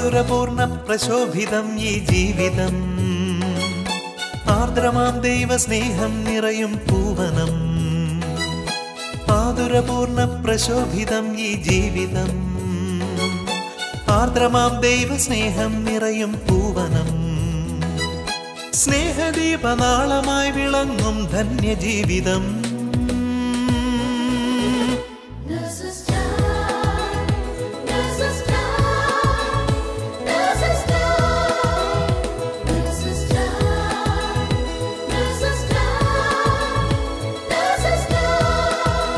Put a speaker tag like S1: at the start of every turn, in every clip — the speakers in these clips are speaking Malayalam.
S1: മാധുരപൂർണ പ്രശോഭിതം ഈ ജീവിതം ആർദ്രമാം ദൈവസ്നേഹം നിറയും പൂവനം മാധുരപൂർണ പ്രശോഭിതം ഈ ജീവിതം ആർദ്രമാം ദൈവസ്നേഹം നിറയും പൂവനം സ്നേഹദീപനാളമായി വിളങ്ങും ധന്യജീവിതം
S2: There's a star, there's a star, there's a star, there's a star, there's a star, there's a star.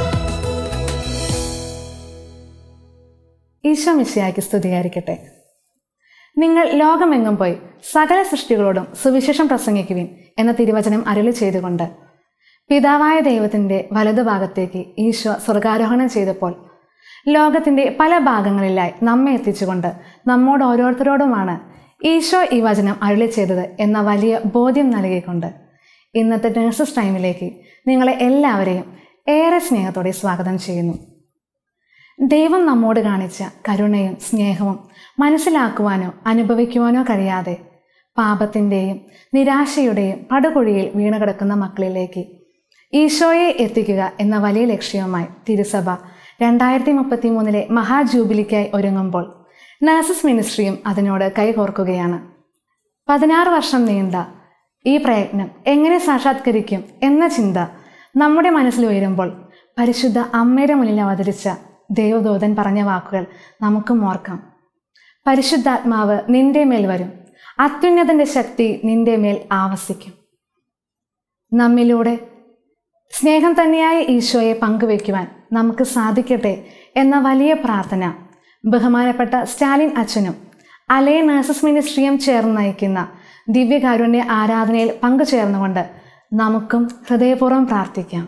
S3: Isho മിശിയാക്കി സ്തുതിയായിരിക്കട്ടെ നിങ്ങൾ ലോകമെങ്ങും പോയി സകല സൃഷ്ടികളോടും സുവിശേഷം പ്രസംഗിക്കുവിൻ എന്ന തിരുവചനം അരുളി ചെയ്തുകൊണ്ട് പിതാവായ ദൈവത്തിൻ്റെ വലതുഭാഗത്തേക്ക് ഈശോ സ്വർഗാരോഹണം ചെയ്തപ്പോൾ ലോകത്തിൻ്റെ പല ഭാഗങ്ങളിലായി നമ്മെ എത്തിച്ചുകൊണ്ട് നമ്മോട് ഓരോരുത്തരോടുമാണ് ഈശോ ഈ വചനം അരുളി ചെയ്തത് എന്ന വലിയ ബോധ്യം നൽകിക്കൊണ്ട് ഇന്നത്തെ നേഴ്സസ് ടൈമിലേക്ക് നിങ്ങളെ എല്ലാവരെയും ഏറെ സ്നേഹത്തോടെ സ്വാഗതം ചെയ്യുന്നു ദൈവം നമ്മോട് കാണിച്ച കരുണയും സ്നേഹവും മനസ്സിലാക്കുവാനോ അനുഭവിക്കുവാനോ കഴിയാതെ പാപത്തിൻ്റെയും നിരാശയുടെയും പടുകുഴിയിൽ വീണുകിടക്കുന്ന മക്കളിലേക്ക് ഈശോയെ എത്തിക്കുക എന്ന വലിയ ലക്ഷ്യവുമായി തിരുസഭ രണ്ടായിരത്തി മുപ്പത്തി മൂന്നിലെ മഹാജൂബിലിക്കായി ഒരുങ്ങുമ്പോൾ നഴ്സസ് മിനിസ്ട്രിയും അതിനോട് കൈകോർക്കുകയാണ് പതിനാറ് വർഷം നീണ്ട ഈ പ്രയത്നം എങ്ങനെ സാക്ഷാത്കരിക്കും എന്ന ചിന്ത നമ്മുടെ മനസ്സിൽ ഉയരുമ്പോൾ പരിശുദ്ധ അമ്മയുടെ മുന്നിൽ അവതരിച്ച ദേവദൂതൻ പറഞ്ഞ വാക്കുകൾ നമുക്കും ഓർക്കാം പരിശുദ്ധാത്മാവ് നിന്റെ മേൽ വരും അത്യുന്നതന്റെ ശക്തി നിന്റെ മേൽ ആവസിക്കും നമ്മിലൂടെ സ്നേഹം തന്നെയായ ഈശോയെ പങ്കുവയ്ക്കുവാൻ നമുക്ക് സാധിക്കട്ടെ എന്ന വലിയ പ്രാർത്ഥന ബഹുമാനപ്പെട്ട സ്റ്റാലിൻ അച്ഛനും അലേ നഴ്സസ് മിനിസ്ട്രിയും ചേർന്ന് നയിക്കുന്ന ദിവ്യകാരുണ്യ ആരാധനയിൽ പങ്കുചേർന്നുകൊണ്ട് നമുക്കും ഹൃദയപൂർവ്വം പ്രാർത്ഥിക്കാം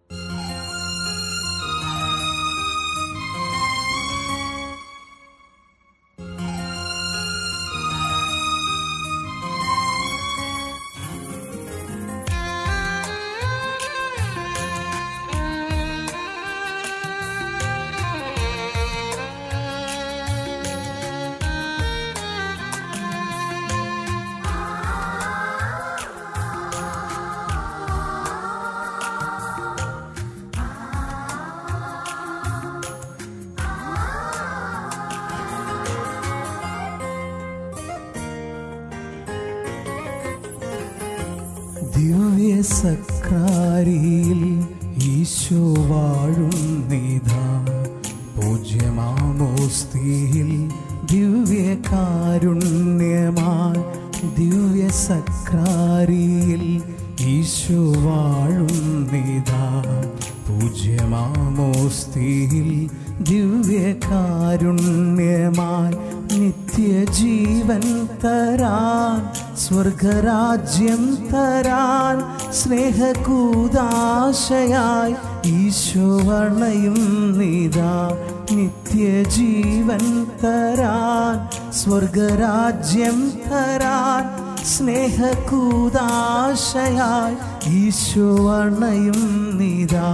S4: ദിവ്യ സക്രാരിയിൽ ഈശോ വാഴുന്നിതാ പൂജ്യമാമോസ്തിയിൽ ദിവ്യ കാരുണ്യമായി ദിവ്യ സക്രാരിയിൽ ഈശോ വാഴുന്നിതാ പൂജ്യമാമോസ്തിയിൽ ദിവ്യ കാരുണ്യമായി നിത്യജീവൻ തരാൻ സ്വർഗരാജ്യം തരാൻ സ്നേഹകൂദാശയായി ഈശോ വണയും നിതാ നിത്യജീവൻ തരാൻ സ്വർഗരാജ്യം തരാൻ സ്നേഹകൂദാശയായി ഈശോ വണയും നിതാ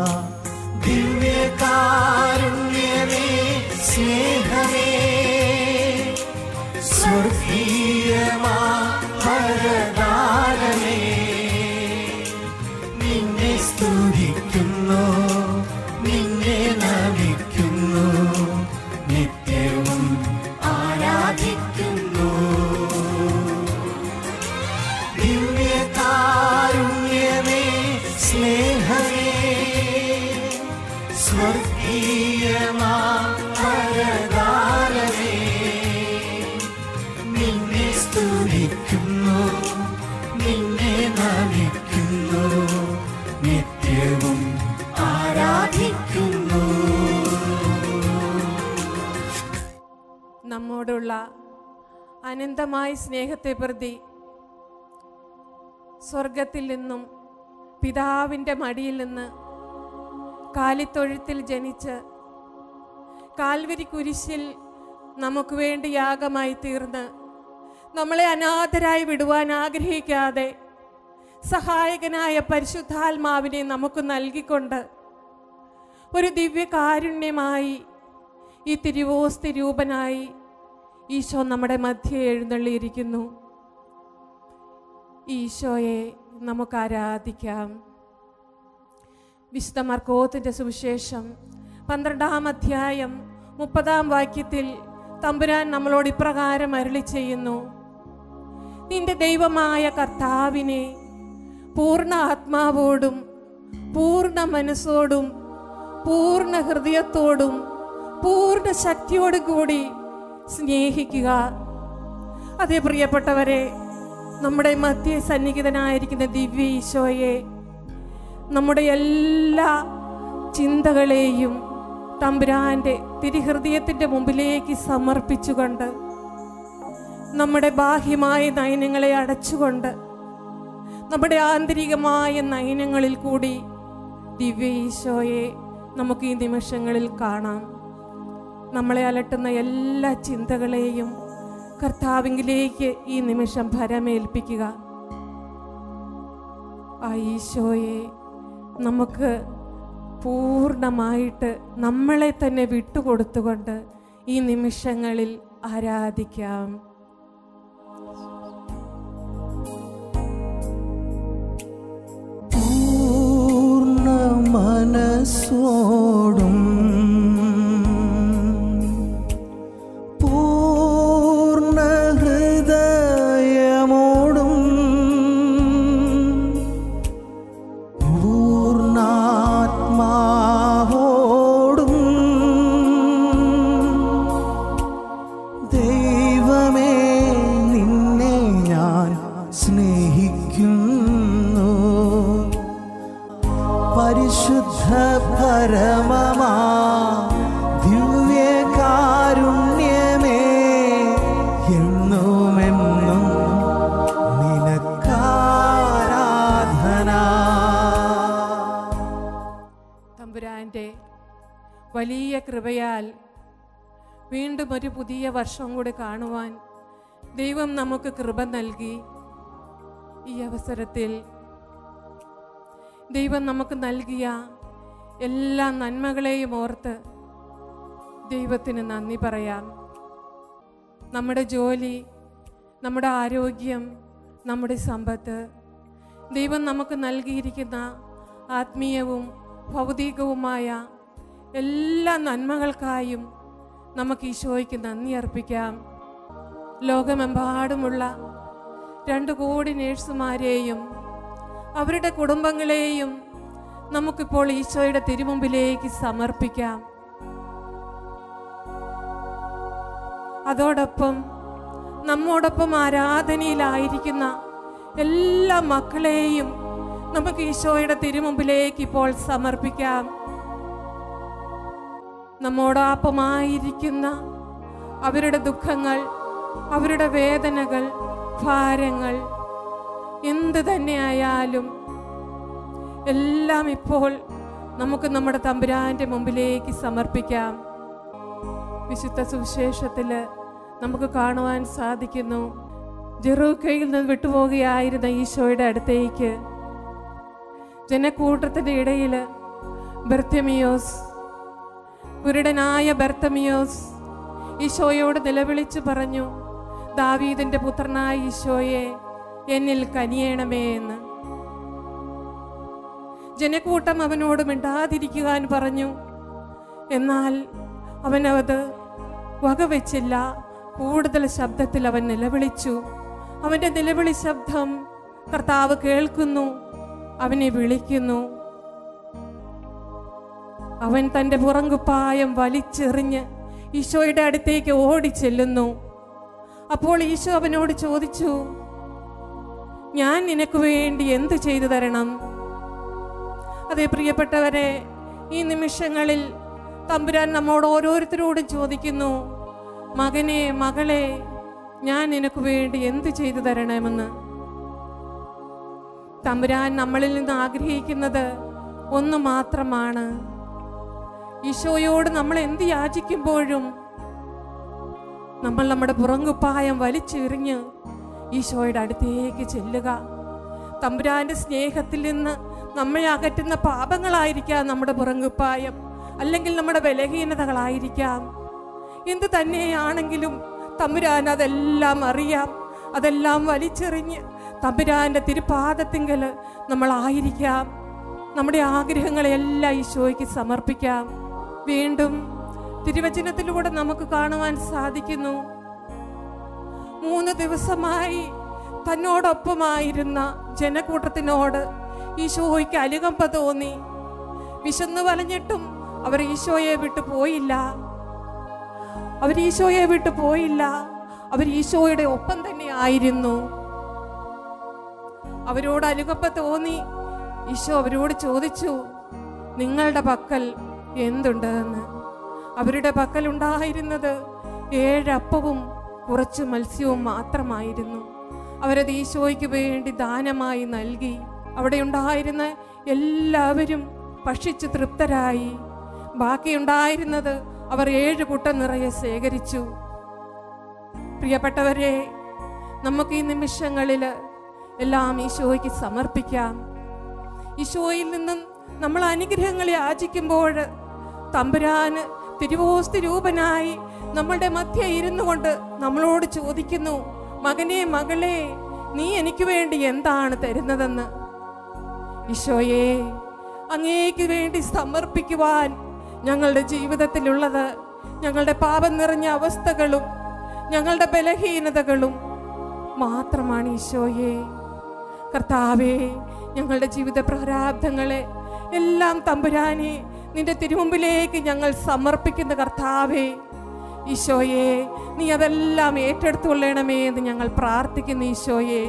S4: ദിവ്യകാരുണ്യമേ സ്നേഹമേ സ്വർഗീയമാ ഭരദാനമേ നിന്നെ സ്തുതിക്കുന്നു നിന്നെ നമിക്കുന്നു നിത്യവും ആരാധിക്കുന്നു ദിവ്യകാരുണ്യമേ സ്നേഹമേ സ്വർഗീയമാ പരദാനമേ നിന്നെ സ്തുതിക്കുന്നു നിന്നെ നമിക്കുന്നു നിത്യവും ആരാധിക്കുന്നു
S5: നമ്മോടുള്ള അനന്തമായ സ്നേഹത്തെ പ്രതി സ്വർഗത്തിൽ നിന്നും പിതാവിൻ്റെ മടിയിൽ നിന്ന് കാലിത്തൊഴുത്തിൽ ജനിച്ച് കാൽവരി കുരിശിൽ നമുക്ക് വേണ്ടി യാഗമായി തീർന്ന് നമ്മളെ അനാഥരായി വിടുവാൻ ആഗ്രഹിക്കാതെ സഹായകനായ പരിശുദ്ധാത്മാവിനെ നമുക്ക് നൽകിക്കൊണ്ട് ഒരു ദിവ്യകാരുണ്യമായി ഈ തിരുവോസ്തി രൂപനായി ഈശോ നമ്മുടെ മധ്യേ എഴുന്നള്ളിയിരിക്കുന്നു ഈശോയെ നമുക്ക് ആരാധിക്കാം വിശുദ്ധ മർക്കോത്തിന്റെ സുവിശേഷം പന്ത്രണ്ടാം അധ്യായം മുപ്പതാം വാക്യത്തിൽ തമ്പുരാൻ നമ്മളോട് ഇപ്രകാരം അരുളി ചെയ്യുന്നു നിന്റെ ദൈവമായ കർത്താവിനെ പൂർണ്ണ ആത്മാവോടും പൂർണ്ണ മനസ്സോടും പൂർണ്ണ ഹൃദയത്തോടും പൂർണ്ണ ശക്തിയോടും കൂടി സ്നേഹിക്കുക അതേ പ്രിയപ്പെട്ടവരെ നമ്മുടെ മധ്യ സന്നിഹിതനായിരിക്കുന്ന ദിവ്യ ഈശോയെ നമ്മുടെ എല്ലാ ചിന്തകളെയും തമ്പുരാന്റെ തിരുഹൃദയത്തിന്റെ മുമ്പിലേക്ക് സമർപ്പിച്ചുകൊണ്ട് നമ്മുടെ ബാഹ്യമായ നയനങ്ങളെ അടച്ചുകൊണ്ട് നമ്മുടെ ആന്തരികമായ നയനങ്ങളിൽ കൂടി ദിവ്യ ഈശോയെ നമുക്ക് ഈ നിമിഷങ്ങളിൽ കാണാം നമ്മളെ അലട്ടുന്ന എല്ലാ ചിന്തകളെയും കർത്താവിങ്കിലേക്ക് ഈ നിമിഷം ഭരമേൽപ്പിക്കുക ആ ഈശോയെ നമുക്ക് പൂർണ്ണമായിട്ട് നമ്മളെ തന്നെ വിട്ടുകൊടുത്തുകൊണ്ട് ഈ നിമിഷങ്ങളിൽ ആരാധിക്കാം
S4: പൂർണ്ണ മനസ്സോടും പൂർണ്ണ ഹൃദയമോടും പൂർണ്ണാത്മാവോടും ദൈവമേ നിന്നെ ഞാൻ സ്നേഹിക്കുന്നു പരിശുദ്ധ പരമമാ ദിവ്യകാരുണ്യമേ എന്നുമെന്നും നിനക്കാരാധന
S5: തമ്പുരാന്റെ വലിയ കൃപയാൽ വീണ്ടും ഒരു പുതിയ വർഷം കൂടി കാണുവാൻ ദൈവം നമുക്ക് കൃപ നൽകി ഈ അവസരത്തിൽ ദൈവം നമുക്ക് നൽകിയ എല്ലാ നന്മകളെയും ഓർത്ത് ദൈവത്തിന് നന്ദി പറയാം നമ്മുടെ ജോലി നമ്മുടെ ആരോഗ്യം നമ്മുടെ സമ്പത്ത് ദൈവം നമുക്ക് നൽകിയിരിക്കുന്ന ആത്മീയവും ഭൗതികവുമായ എല്ലാ നന്മകൾക്കായും നമുക്ക് ഈശോയ്ക്ക് നന്ദി അർപ്പിക്കാം ലോകമെമ്പാടുമുള്ള രണ്ട് കോടി നേഴ്സുമാരെയും അവരുടെ കുടുംബങ്ങളെയും നമുക്കിപ്പോൾ ഈശോയുടെ തിരുമുമ്പിലേക്ക് സമർപ്പിക്കാം അതോടൊപ്പം നമ്മോടൊപ്പം ആരാധനയിലായിരിക്കുന്ന എല്ലാ മക്കളെയും നമുക്ക് ഈശോയുടെ തിരുമുമ്പിലേക്ക് ഇപ്പോൾ സമർപ്പിക്കാം നമ്മോടൊപ്പമായിരിക്കുന്ന അവരുടെ ദുഃഖങ്ങൾ അവരുടെ വേദനകൾ ഭാരങ്ങൾ എന്ത് തന്നെയായാലും എല്ലാം ഇപ്പോൾ നമുക്ക് നമ്മുടെ തമ്പുരാന്റെ മുമ്പിലേക്ക് സമർപ്പിക്കാം വിശുദ്ധ സുവിശേഷത്തിൽ നമുക്ക് കാണുവാൻ സാധിക്കുന്നു ജെറൂക്കയിൽ നിന്ന് വിട്ടുപോകുകയായിരുന്ന ഈശോയുടെ അടുത്തേക്ക് ജനക്കൂട്ടത്തിന്റെ ഇടയിൽ ബർത്തമിയോസ് കുരുടനായ ബർത്തമിയോസ് ഈശോയോട് നിലവിളിച്ചു പറഞ്ഞു ദാവീദിന്റെ പുത്രനായ ഈശോയെ എന്നിൽ കനിയണമേ എന്ന് ജനക്കൂട്ടം അവനോട് മിണ്ടാതിരിക്കുവാൻ പറഞ്ഞു എന്നാൽ അവൻ അത് വകവെച്ചില്ല കൂടുതൽ ശബ്ദത്തിൽ അവൻ നിലവിളിച്ചു അവന്റെ നിലവിളി ശബ്ദം കർത്താവ് കേൾക്കുന്നു അവനെ വിളിക്കുന്നു അവൻ തന്റെ പുറങ്കുപ്പായം വലിച്ചെറിഞ്ഞ് ഈശോയുടെ അടുത്തേക്ക് ഓടിച്ചെല്ലുന്നു അപ്പോൾ ഈശോ അവനോട് ചോദിച്ചു ഞാൻ നിനക്ക് വേണ്ടി എന്ത് ചെയ്തു തരണം അതെ പ്രിയപ്പെട്ടവരെ ഈ നിമിഷങ്ങളിൽ തമ്പുരാൻ നമ്മോട് ഓരോരുത്തരോടും ചോദിക്കുന്നു മകനെ മകളെ ഞാൻ നിനക്ക് വേണ്ടി എന്ത് ചെയ്തു തരണമെന്ന് തമ്പുരാൻ നമ്മളിൽ നിന്ന് ആഗ്രഹിക്കുന്നത് ഒന്ന് മാത്രമാണ് ഈശോയോട് നമ്മൾ എന്ത് യാചിക്കുമ്പോഴും നമ്മൾ നമ്മുടെ പുറങ്കുപ്പായം വലിച്ചെറിഞ്ഞ് ഈശോയുടെ അടുത്തേക്ക് ചെല്ലുക തമ്പുരാന്റെ സ്നേഹത്തിൽ നിന്ന് നമ്മെ അകറ്റുന്ന പാപങ്ങളായിരിക്കാം നമ്മുടെ പുറങ്കുപ്പായം അല്ലെങ്കിൽ നമ്മുടെ ബലഹീനതകളായിരിക്കാം എന്ത് തന്നെയാണെങ്കിലും തമ്പുരാൻ അതെല്ലാം അറിയാം അതെല്ലാം വലിച്ചെറിഞ്ഞ് തമ്പുരാന്റെ തിരുപാദത്തിങ്കൽ നമ്മളായിരിക്കാം നമ്മുടെ ആഗ്രഹങ്ങളെല്ലാം ഈശോയ്ക്ക് സമർപ്പിക്കാം വീണ്ടും തിരുവചനത്തിലൂടെ നമുക്ക് കാണുവാൻ സാധിക്കുന്നു മൂന്ന് ദിവസമായി തന്നോടൊപ്പമായിരുന്ന ജനക്കൂട്ടത്തിനോട് ഈശോയ്ക്ക് അനുകമ്പ തോന്നി വിശന്നു വലഞ്ഞിട്ടും അവർ ഈശോയെ വിട്ടു പോയില്ല അവർ ഈശോയെ വിട്ടു പോയില്ല അവർ ഈശോയുടെ ഒപ്പം തന്നെ ആയിരുന്നു അവരോട് അനുകമ്പ തോന്നി ഈശോ അവരോട് ചോദിച്ചു നിങ്ങളുടെ പക്കൽ എന്തുണ്ടെന്ന് അവരുടെ പക്കൽ ഉണ്ടായിരുന്നത് ഏഴപ്പവും കുറച്ച് മത്സ്യവും മാത്രമായിരുന്നു അവരത് ഈശോയ്ക്ക് വേണ്ടി ദാനമായി നൽകി അവിടെ ഉണ്ടായിരുന്ന എല്ലാവരും ഭക്ഷിച്ച് തൃപ്തരായി ബാക്കിയുണ്ടായിരുന്നത് അവർ ഏഴ് കുട്ടം നിറയെ ശേഖരിച്ചു പ്രിയപ്പെട്ടവരെ നമുക്ക് ഈ നിമിഷങ്ങളിൽ എല്ലാം ഈശോയ്ക്ക് സമർപ്പിക്കാം ഈശോയിൽ നിന്നും നമ്മൾ അനുഗ്രഹങ്ങളെ യാചിക്കുമ്പോൾ തമ്പുരാന് തിരുവോസ്തി രൂപനായി നമ്മളുടെ മധ്യ ഇരുന്നു കൊണ്ട് നമ്മളോട് ചോദിക്കുന്നു മകനെ മകളെ നീ എനിക്ക് വേണ്ടി എന്താണ് തരുന്നതെന്ന് ഈശോയെ അങ്ങേക്ക് വേണ്ടി സമർപ്പിക്കുവാൻ ഞങ്ങളുടെ ജീവിതത്തിലുള്ളത് ഞങ്ങളുടെ പാപം നിറഞ്ഞ അവസ്ഥകളും ഞങ്ങളുടെ ബലഹീനതകളും മാത്രമാണ് ഈശോയെ കർത്താവേ ഞങ്ങളുടെ ജീവിത പ്രാരാബ്ധങ്ങളെ എല്ലാം തമ്പുരാനെ നിന്റെ തിരുമുമ്പിലേക്ക് ഞങ്ങൾ സമർപ്പിക്കുന്ന കർത്താവേ ഈശോയെ നീ അതെല്ലാം ഏറ്റെടുത്തുകൊള്ളണമേ എന്ന് ഞങ്ങൾ പ്രാർത്ഥിക്കുന്നു ഈശോയെ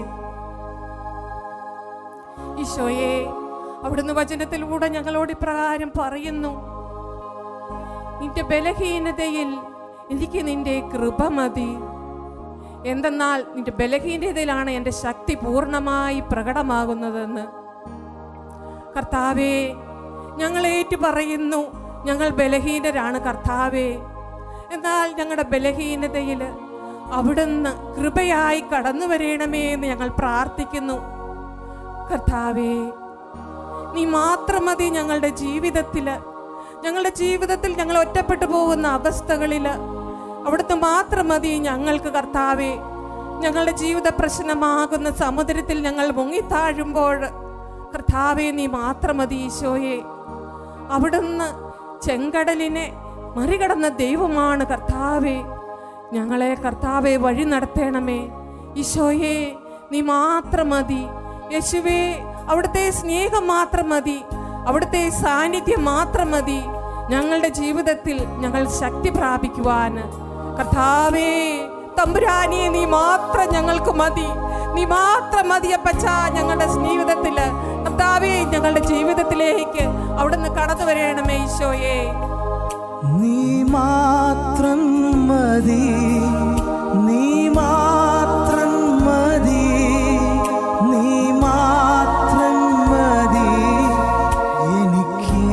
S5: ഈശോയെ അവിടുന്ന് വചനത്തിലൂടെ ഞങ്ങളോട് ഇപ്രകാരം പറയുന്നു നിന്റെ ബലഹീനതയിൽ എനിക്ക് നിന്റെ കൃപ മതി എന്തെന്നാൽ നിന്റെ ബലഹീനതയിലാണ് എൻ്റെ ശക്തി പൂർണ്ണമായി പ്രകടമാകുന്നതെന്ന് കർത്താവേ ഞങ്ങൾ ഏറ്റു പറയുന്നു ഞങ്ങൾ ബലഹീനരാണ് കർത്താവേ എന്നാൽ ഞങ്ങളുടെ ബലഹീനതയിൽ അവിടുന്ന് കൃപയായി കടന്നു വരണമേ എന്ന് ഞങ്ങൾ പ്രാർത്ഥിക്കുന്നു കർത്താവേ നീ മാത്രം മതി ഞങ്ങളുടെ ജീവിതത്തില് ഞങ്ങളുടെ ജീവിതത്തിൽ ഞങ്ങൾ ഒറ്റപ്പെട്ടു പോകുന്ന അവസ്ഥകളില് അവിടുത്തെ മാത്രം മതി ഞങ്ങൾക്ക് കർത്താവേ ഞങ്ങളുടെ ജീവിത പ്രശ്നമാകുന്ന സമുദ്രത്തിൽ ഞങ്ങൾ മുങ്ങിത്താഴുമ്പോൾ കർത്താവേ നീ മാത്രം മതി ഈശോയെ അവിടുന്ന് ചെങ്കടലിനെ മറികടന്ന ദൈവമാണ് കർത്താവേ ഞങ്ങളെ കർത്താവെ വഴി നടത്തണമേ ഈശോയെ നീ മാത്രം മതി യേശുവേ അവിടുത്തെ സ്നേഹം മാത്രം മതി അവിടുത്തെ സാന്നിധ്യം മാത്രം മതി ഞങ്ങളുടെ ജീവിതത്തിൽ ഞങ്ങൾ ശക്തി പ്രാപിക്കുവാൻ കർത്താവേ തമ്പുരാനെ നീ മാത്രം ഞങ്ങൾക്ക് മതി നീ മാത്രം മതി അപ്പച്ച ഞങ്ങളുടെ ജീവിതത്തില് കർത്താവേ ഞങ്ങളുടെ ജീവിതത്തിലേക്ക് അവിടുന്ന് കടന്നു വരണമേ ഈശോയെ
S4: നീ മാത്രം മതി നീ മാത്രം മതി നീ മാത്രം മതി എനിക്ക്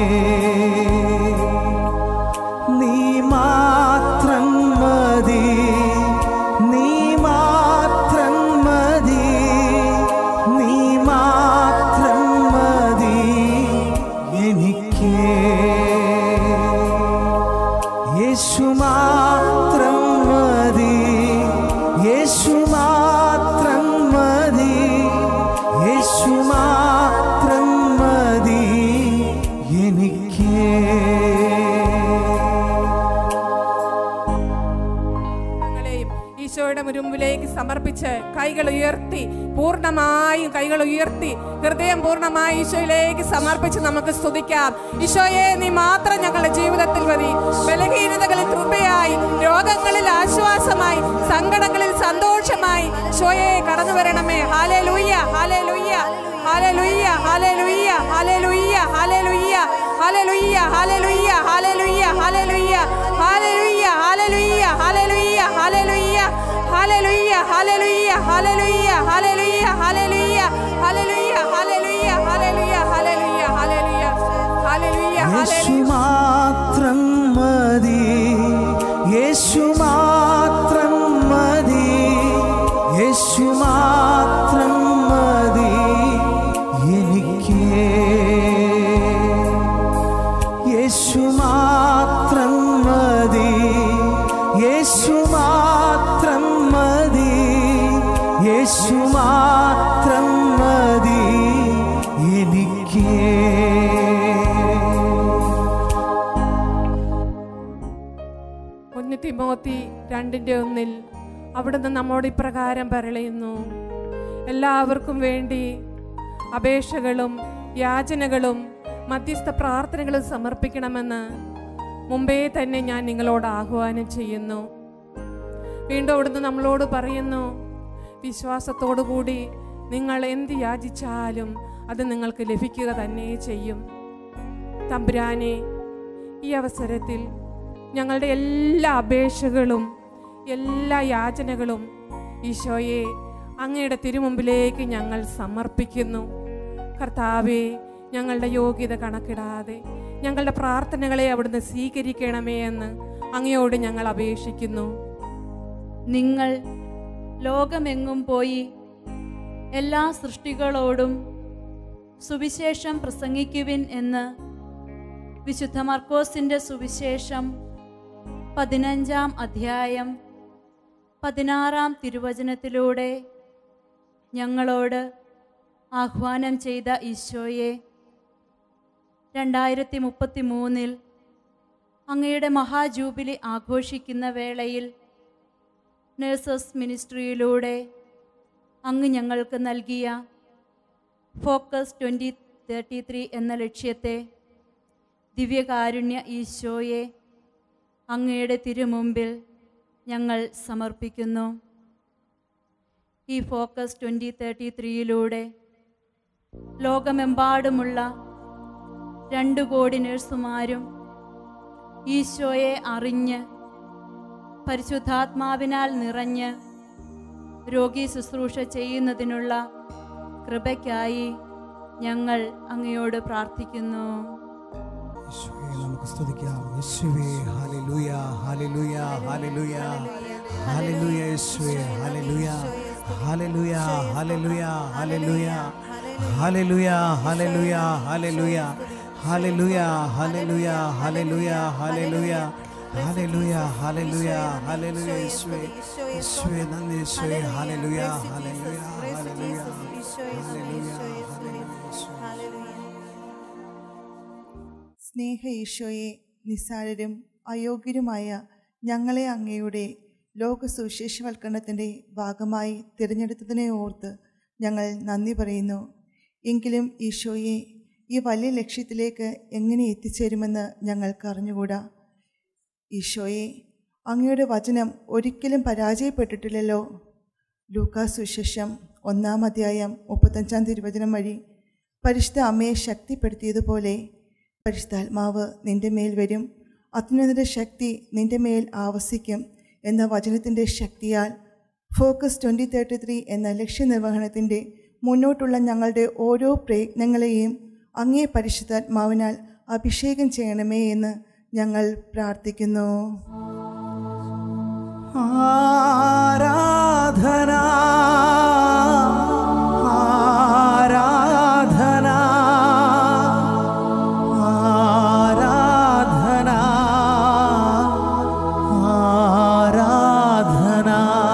S4: നീ മാത്രം മതി നീ മാത്രം മതി നീ മാത്രം മതി എനിക്ക് യേശു മാത്രം മതി യേശു മാത്രം മതി യേശു മാത്രം മതി എനിക്ക്
S5: ഞങ്ങളെയും ഈശോയുടെ മുൻപിലേക്ക് സമർപ്പിച്ച് കൈകൾ ഉയർത്തി പൂർണ്ണമായും കൈകൾ ഉയർത്തി ഹൃദയം പൂർണ്ണമായി ഈശോയിലേക്ക് സമർപ്പിച്ച് നമുക്ക് സ്തുതിക്കാം ഈശോയെ നീ മാത്രം ഞങ്ങളുടെ ജീവിതത്തിൽ മതി ബലഹീനതകളിൽ കൃപയായി രോഗങ്ങളിൽ ആശ്വാസമായി സങ്കടങ്ങളിൽ സന്തോഷമായി ഈശോയെ കടന്നു വരണമേ ഹാലേ ലൂയ്യ ഹാലേ ലൂയ്യ ഹാലേ ലൂയ്യ ഹാലേ ലൂയ്യ ഹാലേ ലൂയ്യ ഹാലേ ലൂയ്യ ഹാലേ ലൂയ്യ ഹാലേ ലൂയ്യ ഹാലേ ലൂയ്യ ഹാലേ ലൂയ്യ ഹാലേ ലൂയ്യ ഹാലേ ലൂയ്യ ഹാലേ ലൂയ്യ ഹാലേ ലൂയ്യ Hallelujah, hallelujah, hallelujah, hallelujah, hallelujah, hallelujah, hallelujah, hallelujah, hallelujah, hallelujah, hallelujah,
S4: യേശു
S5: hallelujah.
S4: മാത്രം മതി യേശു മാത്രം മതി യേശു മാത്രം മതി എനിക്ക് യേശു മാത്രം മതി യേശു മാത്രം യേശു മാത്രം മതി എനിക്ക്
S5: ഒന്ന് തിമോത്തി രണ്ടിൻ്റെ ഒന്നിൽ അവിടുന്ന് നമ്മോട് ഇപ്രകാരം പറയുന്നു എല്ലാവർക്കും വേണ്ടി അപേക്ഷകളും യാചനകളും മധ്യസ്ഥ പ്രാർത്ഥനകളും സമർപ്പിക്കണമെന്ന് മുമ്പേ തന്നെ ഞാൻ നിങ്ങളോട് ആഹ്വാനം ചെയ്യുന്നു വീണ്ടും അവിടുന്ന് നമ്മളോട് പറയുന്നു വിശ്വാസത്തോടു കൂടി നിങ്ങൾ എന്ത് യാചിച്ചാലും അത് നിങ്ങൾക്ക് ലഭിക്കുക തന്നെ ചെയ്യും തമ്പുരാനെ ഈ അവസരത്തിൽ ഞങ്ങളുടെ എല്ലാ അപേക്ഷകളും എല്ലാ യാചനകളും ഈശോയെ അങ്ങയുടെ തിരുമുമ്പിലേക്ക് ഞങ്ങൾ സമർപ്പിക്കുന്നു കർത്താവെ ഞങ്ങളുടെ യോഗ്യത കണക്കിടാതെ ഞങ്ങളുടെ പ്രാർത്ഥനകളെ അവിടുന്ന് സ്വീകരിക്കണമേ എന്ന് അങ്ങയോട് ഞങ്ങൾ അപേക്ഷിക്കുന്നു
S6: നിങ്ങൾ ലോകമെങ്ങും പോയി എല്ലാ സൃഷ്ടികളോടും സുവിശേഷം പ്രസംഗിക്കുവിൻ എന്ന് വിശുദ്ധ മർക്കോസിൻ്റെ സുവിശേഷം പതിനഞ്ചാം അധ്യായം പതിനാറാം തിരുവചനത്തിലൂടെ ഞങ്ങളോട് ആഹ്വാനം ചെയ്ത ഈശോയെ രണ്ടായിരത്തി മുപ്പത്തി മൂന്നിൽ അങ്ങയുടെ മഹാജൂബിലി ആഘോഷിക്കുന്ന വേളയിൽ നഴ്സസ് മിനിസ്ട്രിയിലൂടെ അങ്ങ് ഞങ്ങൾക്ക് നൽകിയ ഫോക്കസ് ട്വൻ്റി തേർട്ടി ത്രീ എന്ന ലക്ഷ്യത്തെ ദിവ്യകാരുണ്യ ഈശോയെ അങ്ങയുടെ തിരുമുമ്പിൽ ഞങ്ങൾ സമർപ്പിക്കുന്നു ഈ ഫോക്കസ് ട്വൻ്റി തേർട്ടി ത്രീയിലൂടെ ലോകമെമ്പാടുമുള്ള രണ്ട് കോടി നഴ്സുമാരും ഈശോയെ അറിഞ്ഞ് പരിശുദ്ധാത്മാവിനാൽ നിറഞ്ഞ് രോഗി ശുശ്രൂഷ ചെയ്യുന്നതിനുള്ള കൃപയ്ക്കായി ഞങ്ങൾ അങ്ങയോട് പ്രാർത്ഥിക്കുന്നു
S4: യേശുവേ നമുക്ക് സ്തുതിക്കാം യേശുവേ ഹല്ലേലൂയ ഹല്ലേലൂയ ഹല്ലേലൂയ ഹല്ലേലൂയ യേശുവേ hallelujah hallelujah hallelujah hallelujah hallelujah hallelujah hallelujah hallelujah hallelujah hallelujah hallelujah hallelujah hallelujah hallelujah യേശുവേ യേശുവേ നന്ദി യേശുവേ hallelujah hallelujah hallelujah hallelujah hallelujah
S7: സ്നേഹ ഈശോയെ നിസ്സാരരും അയോഗ്യരുമായ ഞങ്ങളെ അങ്ങയുടെ ലോക സുവിശേഷവൽക്കരണത്തിൻ്റെ ഭാഗമായി തിരഞ്ഞെടുത്തതിനെ ഓർത്ത് ഞങ്ങൾ നന്ദി പറയുന്നു എങ്കിലും ഈശോയെ ഈ വലിയ ലക്ഷ്യത്തിലേക്ക് എങ്ങനെ എത്തിച്ചേരുമെന്ന് ഞങ്ങൾക്ക് അറിഞ്ഞുകൂടാ ഈശോയെ അങ്ങയുടെ വചനം ഒരിക്കലും പരാജയപ്പെട്ടിട്ടില്ലല്ലോ ലൂക്കാ സുശേഷം ഒന്നാം അധ്യായം മുപ്പത്തഞ്ചാം തിരുവചനം വഴി പരിശുദ്ധ അമ്മയെ ശക്തിപ്പെടുത്തിയതുപോലെ പരിശുദ്ധാത്മാവ് നിന്റെ മേൽ വരും അത്യുന്നതിൻ്റെ ശക്തി നിന്റെ മേൽ ആവസിക്കും എന്ന വചനത്തിൻ്റെ ശക്തിയാൽ ഫോക്കസ് ട്വൻ്റി തേർട്ടി ത്രീ എന്ന ലക്ഷ്യനിർവഹണത്തിൻ്റെ മുന്നോട്ടുള്ള ഞങ്ങളുടെ ഓരോ പ്രയത്നങ്ങളെയും അങ്ങേ പരിശുദ്ധാത്മാവിനാൽ അഭിഷേകം ചെയ്യണമേ എന്ന് ഞങ്ങൾ പ്രാർത്ഥിക്കുന്നു
S4: ആരാധന ആരാധന ആരാധന ആരാധന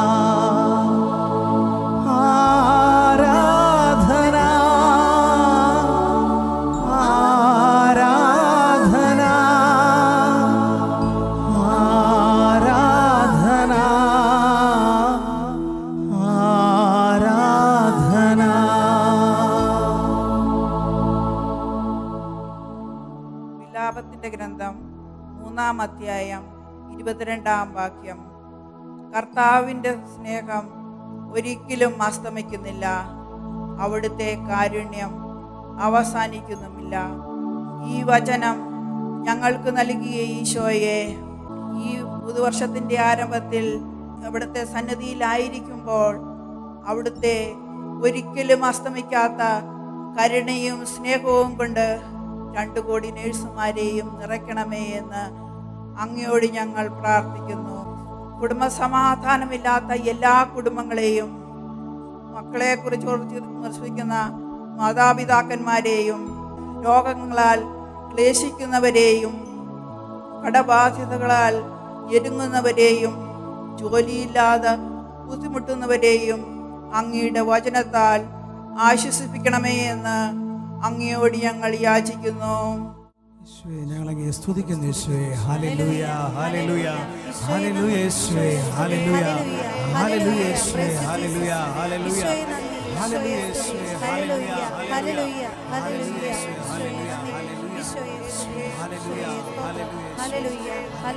S4: ആരാധന ആരാധന ആരാധന ആരാധന
S8: വിലാപത്തിന്റെ ഗ്രന്ഥം മൂന്നാം അധ്യായം ഇരുപത്തിരണ്ടാം വാക്യം കർത്താവിൻ്റെ സ്നേഹം ഒരിക്കലും അസ്തമിക്കുന്നില്ല അവിടുത്തെ കാരുണ്യം അവസാനിക്കുന്നുമില്ല ഈ വചനം ഞങ്ങൾക്ക് നൽകിയ ഈശോയെ ഈ പുതുവർഷത്തിൻ്റെ ആരംഭത്തിൽ അവിടുത്തെ സന്നിധിയിലായിരിക്കുമ്പോൾ അവിടുത്തെ ഒരിക്കലും അസ്തമിക്കാത്ത കരുണയും സ്നേഹവും കൊണ്ട് രണ്ടു കോടി നേഴ്സുമാരെയും നിറയ്ക്കണമേ എന്ന് അങ്ങയോട് ഞങ്ങൾ പ്രാർത്ഥിക്കുന്നു കുടുംബസമാധാനമില്ലാത്ത എല്ലാ കുടുംബങ്ങളെയും മക്കളെക്കുറിച്ച് ഓർത്ത് വിമർശിക്കുന്ന മാതാപിതാക്കന്മാരെയും രോഗങ്ങളാൽ ക്ലേശിക്കുന്നവരെയും കടബാധ്യതകളാൽ ഞെരുങ്ങുന്നവരെയും ജോലിയില്ലാതെ ബുദ്ധിമുട്ടുന്നവരെയും അങ്ങയുടെ വചനത്താൽ ആശ്വസിപ്പിക്കണമേ എന്ന് അങ്ങയോട് ഞങ്ങൾ യാചിക്കുന്നു
S4: യേശുവേ ഞങ്ങളങ്ങേ സ്തുതിക്കുന്നു യേശുവേ ഹല്ലേലൂയ ഹല്ലേലൂയ ഹല്ലേലൂയ യേശുവേ ഹല്ലേലൂയ ഹല്ലേലൂയ യേശുവേ ഹല്ലേലൂയ ഹല്ലേലൂയ ഹല്ലേലൂയ യേശുവേ hallelujah hallelujah hallelujah hallelujah hallelujah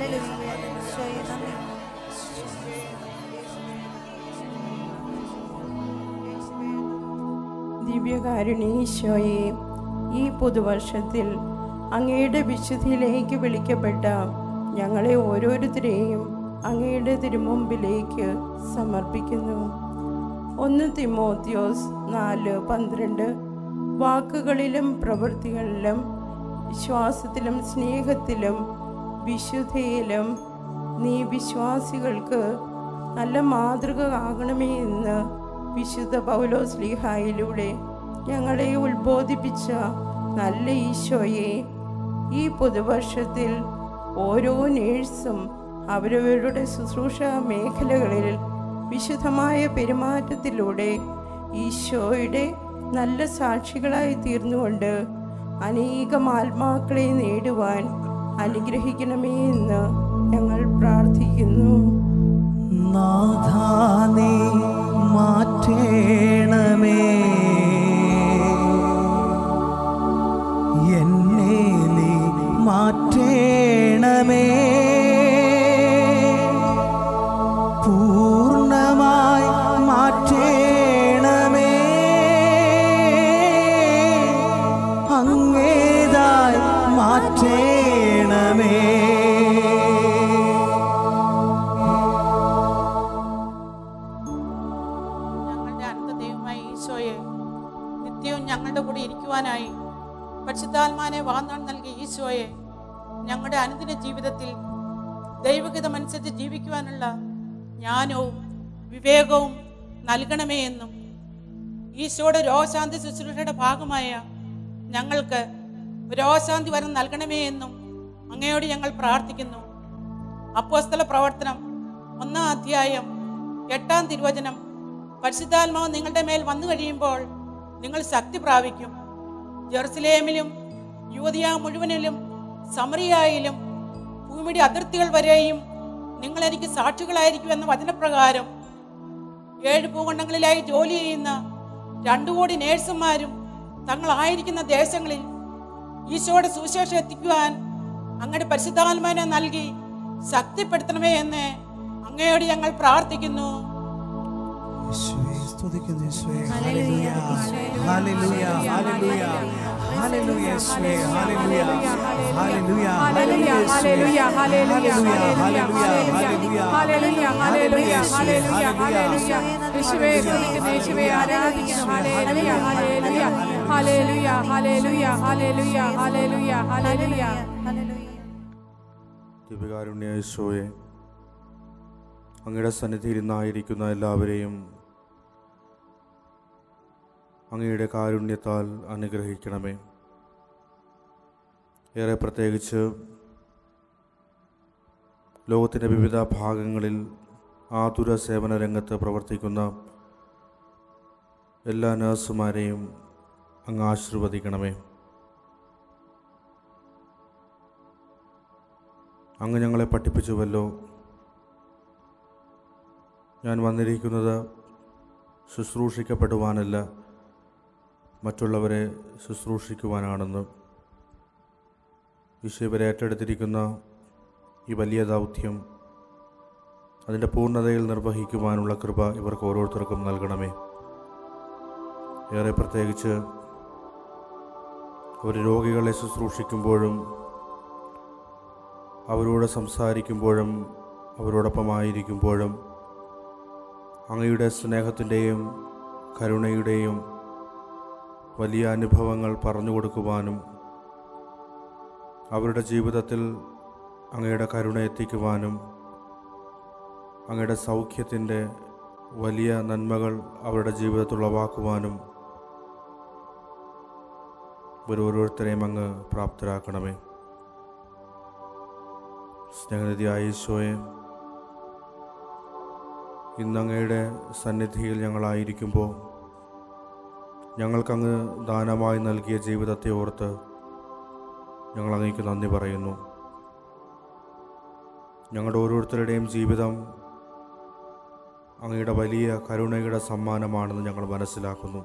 S9: ദിവ്യകാരുണീശോയെ ഈ പുതുവർഷത്തിൽ അങ്ങയുടെ വിശുദ്ധിയിലേക്ക് വിളിക്കപ്പെട്ട ഞങ്ങളെ ഓരോരുത്തരെയും അങ്ങയുടെ തിരുമുമ്പിലേക്ക് സമർപ്പിക്കുന്നു ഒന്ന് തിമോത്യോസ് നാല് പന്ത്രണ്ട് വാക്കുകളിലും പ്രവൃത്തികളിലും വിശ്വാസത്തിലും സ്നേഹത്തിലും വിശുദ്ധിയിലും നീ വിശ്വാസികൾക്ക് നല്ല മാതൃക ആകണമേ എന്ന് വിശുദ്ധ പൗലോസ് ലീഹായിലൂടെ ഞങ്ങളെ ഉത്ബോധിപ്പിച്ച നല്ല ഈശോയെ ഈ പുതുവർഷത്തിൽ ഓരോ നേഴ്സും അവരവരുടെ ശുശ്രൂഷ മേഖലകളിൽ വിശുദ്ധമായ പെരുമാറ്റത്തിലൂടെ ഈശോയുടെ നല്ല സാക്ഷികളായി തീർന്നുകൊണ്ട് അനേകം ആത്മാക്കളെ നേടുവാൻ അനുഗ്രഹിക്കണമേ എന്ന് ഞങ്ങൾ പ്രാർത്ഥിക്കുന്നു
S4: നാഥാനേ മാറ്റേണമേ എന്നെ നീ മാറ്റേണമേ പൂർണ്ണമായി മാറ്റേണമേ അങ്ങേതായി മാറ്റേണമേ
S10: ഞങ്ങളുടെ അനന്ത ദൈവമായ ഈശോയെ നിത്യവും ഞങ്ങളുടെ കൂടെ ഇരിക്കുവാനായി പരിശുദ്ധാത്മാനെ വാഗ്ദാനം നൽകിയ ഈശോയെ ഞങ്ങളുടെ അനുദിന ജീവിതത്തിൽ ദൈവഹിതമനുസരിച്ച് ജീവിക്കുവാനുള്ള ജ്ഞാനവും വിവേകവും നൽകണമേ എന്നും ഈശോയുടെ രോഗശാന്തി ശുശ്രൂഷയുടെ ഭാഗമായ ഞങ്ങൾക്ക് രോഗശാന്തി വരം നൽകണമേ എന്നും അങ്ങയോട് ഞങ്ങൾ പ്രാർത്ഥിക്കുന്നു അപ്പോസ്തല പ്രവർത്തനം ഒന്നാം അധ്യായം എട്ടാം തിരുവചനം പരിശുദ്ധാത്മാവ് നിങ്ങളുടെ മേൽ വന്നു കഴിയുമ്പോൾ നിങ്ങൾ ശക്തി പ്രാപിക്കും ജെറുസലേമിലും യുവതിയ മുഴുവനിലും സമറിയായിലും ഭൂമിയുടെ അതിർത്തികൾ വരെയും നിങ്ങൾ എനിക്ക് സാക്ഷികളായിരിക്കും എന്ന വചനപ്രകാരം ഏഴ് ഭൂഖണ്ഡങ്ങളിലായി ജോലി ചെയ്യുന്ന രണ്ടു കോടി നേഴ്സുമാരും തങ്ങളായിരിക്കുന്ന ദേശങ്ങളിൽ ഈശോയുടെ സുവിശേഷം എത്തിക്കുവാൻ അങ്ങയുടെ പരിശുദ്ധാത്മാനെ നൽകി ശക്തിപ്പെടുത്തണമേ എന്ന് അങ്ങയോട് ഞങ്ങൾ പ്രാർത്ഥിക്കുന്നു
S4: യേശുവേ സ്തുതിക്കുന്നു യേശുവേ ഹല്ലേലൂയ ഹല്ലേലൂയ ഹല്ലേലൂയ ഹല്ലേലൂയ യേശുവേ hallelujah hallelujah
S5: hallelujah, hallelujah, hallelujah, hallelujah, hallelujah, hallelujah, hallelujah, hallelujah. യേശുവേ സ്തുതിക്കുന്നു, യേശുവേ ആരാധിക്കുന്നു. Hallelujah, hallelujah, hallelujah, hallelujah, hallelujah, hallelujah, hallelujah.
S11: ദിവ്യകാരുണ്യ യേശോയെ അങ്ങയുടെ സന്നിധിയിൽ ഇന്നായിരിക്കുന്ന എല്ലാവരെയും അങ്ങയുടെ കാരുണ്യത്താൽ അനുഗ്രഹിക്കണമേ ഏറെ പ്രത്യേകിച്ച് ലോകത്തിൻ്റെ വിവിധ ഭാഗങ്ങളിൽ ആതുര സേവന രംഗത്ത് പ്രവർത്തിക്കുന്ന എല്ലാ നഴ്സുമാരെയും അങ്ങ് ആശീർവദിക്കണമേ അങ്ങ് ഞങ്ങളെ പഠിപ്പിച്ചുവല്ലോ ഞാൻ വന്നിരിക്കുന്നത് ശുശ്രൂഷിക്കപ്പെടുവാനല്ല മറ്റുള്ളവരെ ശുശ്രൂഷിക്കുവാനാണെന്ന് ഈശോ ഇവരെ ഏറ്റെടുത്തിരിക്കുന്ന ഈ വലിയ ദൗത്യം അതിൻ്റെ പൂർണ്ണതയിൽ നിർവഹിക്കുവാനുള്ള കൃപ ഇവർക്ക് ഓരോരുത്തർക്കും നൽകണമേ ഏറെ പ്രത്യേകിച്ച് അവർ രോഗികളെ ശുശ്രൂഷിക്കുമ്പോഴും അവരോട് സംസാരിക്കുമ്പോഴും അവരോടൊപ്പമായിരിക്കുമ്പോഴും അങ്ങയുടെ സ്നേഹത്തിൻ്റെയും കരുണയുടെയും വലിയ അനുഭവങ്ങൾ പറഞ്ഞു കൊടുക്കുവാനും അവരുടെ ജീവിതത്തിൽ അങ്ങയുടെ കരുണ എത്തിക്കുവാനും അങ്ങയുടെ സൗഖ്യത്തിൻ്റെ വലിയ നന്മകൾ അവരുടെ ജീവിതത്തിൽ ഉളവാക്കുവാനും ഓരോരുത്തരെയും അങ്ങ് പ്രാപ്തരാക്കണമേ സ്നേഹനിധിയായ ഈശോയെ ഇന്നങ്ങയുടെ സന്നിധിയിൽ ഞങ്ങളായിരിക്കുമ്പോൾ ഞങ്ങൾക്കങ്ങ് ദാനമായി നൽകിയ ജീവിതത്തെ ഓർത്ത് ഞങ്ങൾ അങ്ങേക്ക് നന്ദി പറയുന്നു ഞങ്ങളുടെ ഓരോരുത്തരുടെയും ജീവിതം അങ്ങയുടെ വലിയ കരുണയുടെ സമ്മാനമാണെന്ന് ഞങ്ങൾ മനസ്സിലാക്കുന്നു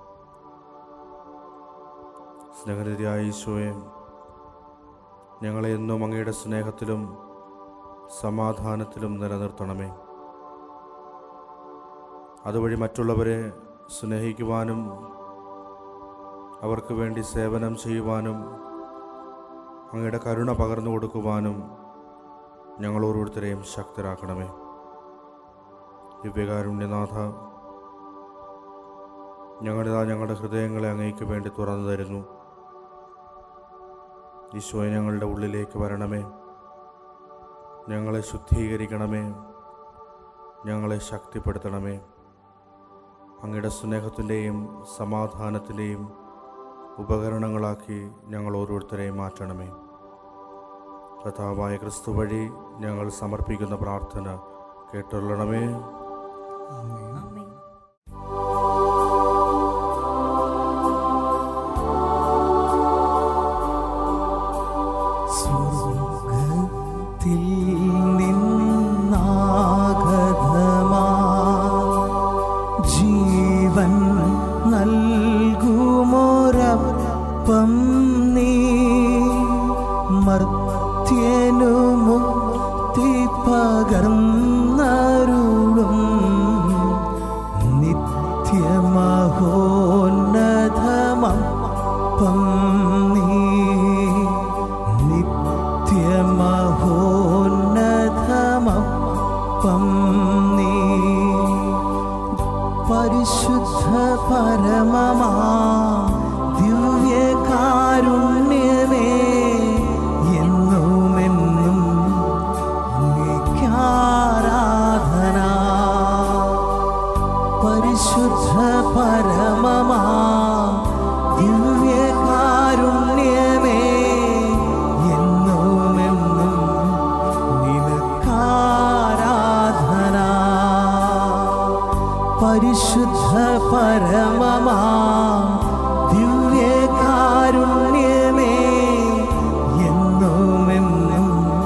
S11: സ്നേഹനിധിയായ ഈശോയെ ഞങ്ങളെ എന്നും അങ്ങയുടെ സ്നേഹത്തിലും സമാധാനത്തിലും നിലനിർത്തണമേ അതുവഴി മറ്റുള്ളവരെ സ്നേഹിക്കുവാനും അവർക്ക് വേണ്ടി സേവനം ചെയ്യുവാനും അങ്ങയുടെ കരുണ പകർന്നു കൊടുക്കുവാനും ഞങ്ങൾ ഓരോരുത്തരെയും ശക്തരാക്കണമേ ദിവ്യകാരുണ്യനാഥ ഞങ്ങളിതാ ഞങ്ങളുടെ ഹൃദയങ്ങളെ അങ്ങേക്ക് വേണ്ടി തുറന്നു തരുന്നു ഈശോയെ ഞങ്ങളുടെ ഉള്ളിലേക്ക് വരണമേ ഞങ്ങളെ ശുദ്ധീകരിക്കണമേ ഞങ്ങളെ ശക്തിപ്പെടുത്തണമേ അങ്ങയുടെ സ്നേഹത്തിൻ്റെയും സമാധാനത്തിൻ്റെയും ഉപകരണങ്ങളാക്കി ഞങ്ങൾ ഓരോരുത്തരെയും മാറ്റണമേ കഥാവായ ക്രിസ്തു വഴി ഞങ്ങൾ സമർപ്പിക്കുന്ന പ്രാർത്ഥന കേട്ടുള്ളണമേ
S4: സ്വർഗത്തിൽ നിന്നാഗതമാ ജീവൻ നൽകുമൊരപ്പം നീ മർത്യനു മുക്തി പകർന്നരുളും നിത്യമഹോന്നതമപ്പം നീ നിത്യമഹോന്നതമപ്പം നീ പരിശുദ്ധ പരമമാ ദിവ്യകാരുണ്യമേ എന്നുമെന്നും അങ്ങേക്കാരാധന പരിശുദ്ധ പരമമാ ദിവ്യകാരുണ്യമേ എന്നുമെന്നും നിനക്കാരാധന പരിശുദ്ധ പരമമാ ദിവ്യകാരുണ്യമേ എന്നുമെന്നും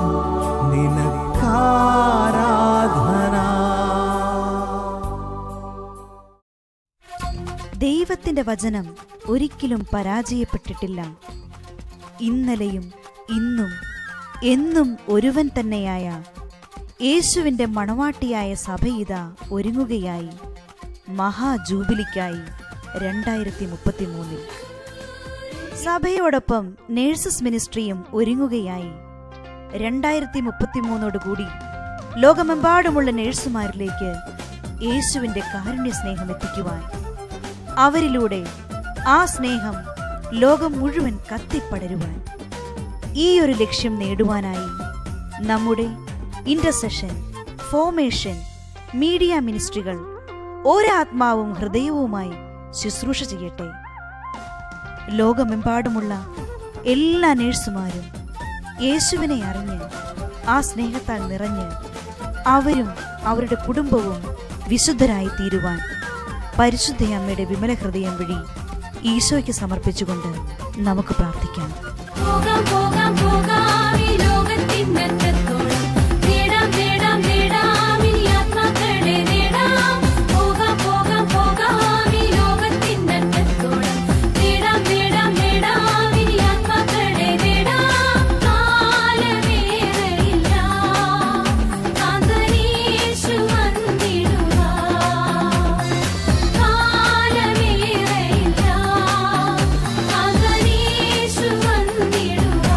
S4: നിനക്കാരാധന
S12: ദൈവത്തിന്റെ വചനം ഒരിക്കലും പരാജയപ്പെട്ടിട്ടില്ല ഇന്നലെയും ഇന്നും എന്നും ഒരുവൻ തന്നെയായ യേശുവിന്റെ മണവാട്ടിയായ സഭയിത ഒരുങ്ങുകയായി മഹാജൂബിലിക്കായി രണ്ടായിരത്തി മുപ്പത്തിമൂന്നിൽ സഭയോടൊപ്പം നേഴ്സസ് മിനിസ്ട്രിയും ഒരുങ്ങുകയായി രണ്ടായിരത്തി മുപ്പത്തിമൂന്നോടുകൂടി ലോകമെമ്പാടുമുള്ള നേഴ്സുമാരിലേക്ക് യേശുവിന്റെ കാരുണ്യ സ്നേഹം എത്തിക്കുവാൻ അവരിലൂടെ ആ സ്നേഹം ലോകം മുഴുവൻ കത്തിപ്പടരുവാൻ ഈ ഒരു ലക്ഷ്യം നേടുവാനായി നമ്മുടെ ഇന്റർസെഷൻ ഫോമേഷൻ മീഡിയ മിനിസ്ട്രികൾ ഒരാത്മാവും ഹൃദയവുമായി ശുശ്രൂഷ ചെയ്യട്ടെ ലോകമെമ്പാടുമുള്ള എല്ലാ നേഴ്സുമാരും യേശുവിനെ അറിഞ്ഞ് ആ സ്നേഹത്താൽ നിറഞ്ഞ് അവരും അവരുടെ കുടുംബവും വിശുദ്ധരായി തീരുവാൻ പരിശുദ്ധയമ്മയുടെ വിമല ഹൃദയം വഴി ഈശോയ്ക്ക് സമർപ്പിച്ചുകൊണ്ട് നമുക്ക് പ്രാർത്ഥിക്കാം
S2: പോകാം പോകാം പോകാം ഈ ലോകത്തിനറ്റത്തോളം നേടാം നേടാം നേടാം ഇനി ആത്മാക്കളെ നേടാം പോകാം പോകാം പോകാം ഈ ലോകത്തിനറ്റത്തോളം നേടാം നേടാം നേടാം ഇനി ആത്മാക്കളെ നേടാം കാലമേറെയില്ല കാന്തനീശു വന്നിടുവാ കാലമേറെയില്ല കാന്തനീശു വന്നിടുവാ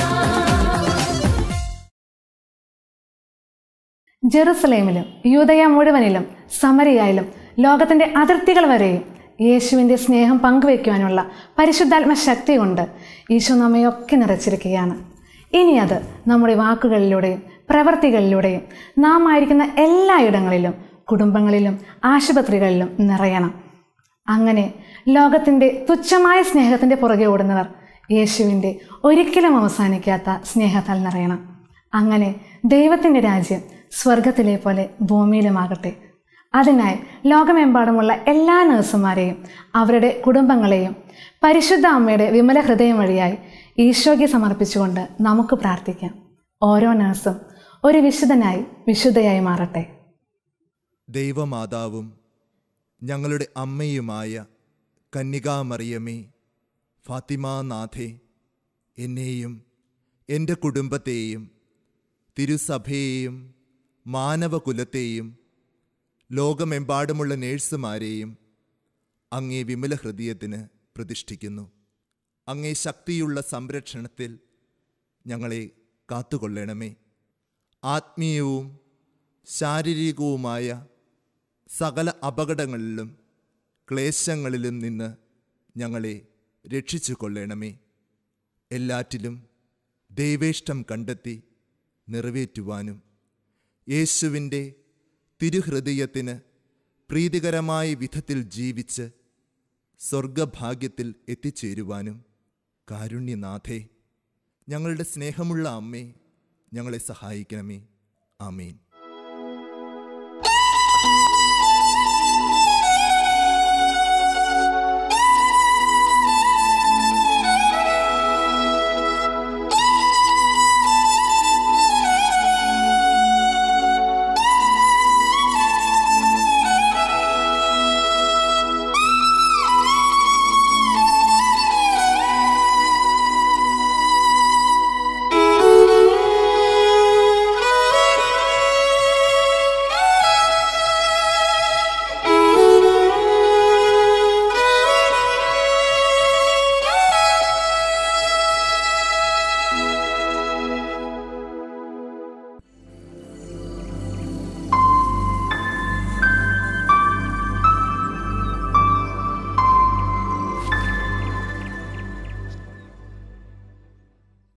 S3: ജെറുസലേമിലും യൂതയ മുഴുവനിലും സമരിയായാലും ലോകത്തിൻ്റെ അതിർത്തികൾ വരെയും യേശുവിൻ്റെ സ്നേഹം പങ്കുവയ്ക്കുവാനുള്ള പരിശുദ്ധാത്മ ശക്തി കൊണ്ട് ഈശോ നമ്മയൊക്കെ നിറച്ചിരിക്കുകയാണ് ഇനി അത് നമ്മുടെ വാക്കുകളിലൂടെയും പ്രവൃത്തികളിലൂടെയും നാം ആയിരിക്കുന്ന എല്ലായിടങ്ങളിലും കുടുംബങ്ങളിലും ആശുപത്രികളിലും നിറയണം അങ്ങനെ ലോകത്തിൻ്റെ തുച്ഛമായ സ്നേഹത്തിൻ്റെ പുറകെ ഓടുന്നവർ യേശുവിൻ്റെ ഒരിക്കലും അവസാനിക്കാത്ത സ്നേഹത്താൽ നിറയണം അങ്ങനെ ദൈവത്തിൻ്റെ രാജ്യം സ്വർഗത്തിലെ പോലെ ഭൂമിയിലുമാകട്ടെ അതിനായി ലോകമെമ്പാടുമുള്ള എല്ലാ നഴ്സുമാരെയും അവരുടെ കുടുംബങ്ങളെയും പരിശുദ്ധ അമ്മയുടെ വിമല ഹൃദയം വഴിയായി ഈശോയ്ക്ക് സമർപ്പിച്ചുകൊണ്ട് നമുക്ക് പ്രാർത്ഥിക്കാം ഓരോ നഴ്സും ഒരു വിശുദ്ധനായി വിശുദ്ധയായി മാറട്ടെ
S13: ദൈവമാതാവും ഞങ്ങളുടെ അമ്മയുമായ കന്യകാമറിയമേ ഫാത്തിമാനാഥേ എന്നെയും എൻ്റെ കുടുംബത്തെയും തിരുസഭയെയും മാനവകുലത്തെയും ലോകമെമ്പാടുമുള്ള നേഴ്സുമാരെയും അങ്ങേ വിമല ഹൃദയത്തിന് പ്രതിഷ്ഠിക്കുന്നു അങ്ങേ ശക്തിയുള്ള സംരക്ഷണത്തിൽ ഞങ്ങളെ കാത്തുകൊള്ളണമേ ആത്മീയവും ശാരീരികവുമായ സകല അപകടങ്ങളിലും ക്ലേശങ്ങളിലും നിന്ന് ഞങ്ങളെ രക്ഷിച്ചു കൊള്ളണമേ എല്ലാറ്റിലും ദൈവേഷ്ടം കണ്ടെത്തി നിറവേറ്റുവാനും യേശുവിൻ്റെ തിരുഹൃദയത്തിന് പ്രീതികരമായ വിധത്തിൽ ജീവിച്ച് സ്വർഗഭാഗ്യത്തിൽ എത്തിച്ചേരുവാനും കാരുണ്യനാഥേ ഞങ്ങളുടെ സ്നേഹമുള്ള അമ്മേ ഞങ്ങളെ സഹായിക്കണമേ ആമീൻ